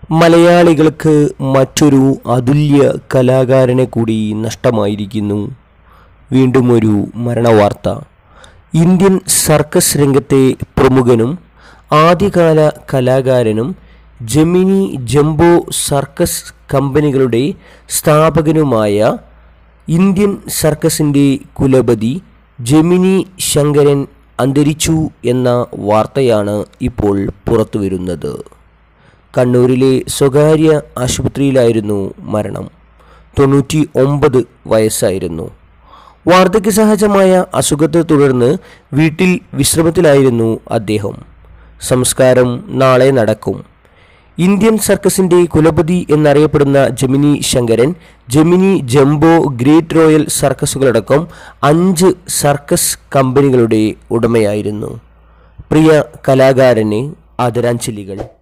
മലയാളികൾക്ക് മറ്റൊരു അതുല്യ കലാകാരനെ കൂടി നഷ്ടമായിരിക്കുന്നു വീണ്ടും ഒരു മരണവാർത്ത ഇന്ത്യൻ സർക്കസ് രംഗത്തെ പ്രമുഖനും ആദ്യകാല കലാകാരനും ജെമിനി ജംബോ സർക്കസ് കമ്പനികളുടെ സ്ഥാപകനുമായ ഇന്ത്യൻ സർക്കസിൻ്റെ കുലപതി ജെമിനി ശങ്കരൻ അന്തരിച്ചു എന്ന വാർത്തയാണ് ഇപ്പോൾ പുറത്തുവരുന്നത് കണ്ണൂരിലെ സ്വകാര്യ ആശുപത്രിയിലായിരുന്നു മരണം തൊണ്ണൂറ്റി ഒമ്പത് വയസ്സായിരുന്നു വാർദ്ധക്യ സഹജമായ അസുഖത്തെ തുടർന്ന് വീട്ടിൽ വിശ്രമത്തിലായിരുന്നു അദ്ദേഹം സംസ്കാരം നാളെ നടക്കും ഇന്ത്യൻ സർക്കസിന്റെ കുലപതി എന്നറിയപ്പെടുന്ന Gemini Sankaran Gemini Jumbo Great Royal സർക്കസുകളടക്കം അഞ്ച് സർക്കസ് കമ്പനികളുടെ ഉടമയായിരുന്നു പ്രിയ കലാകാരന് ആദരാഞ്ജലികൾ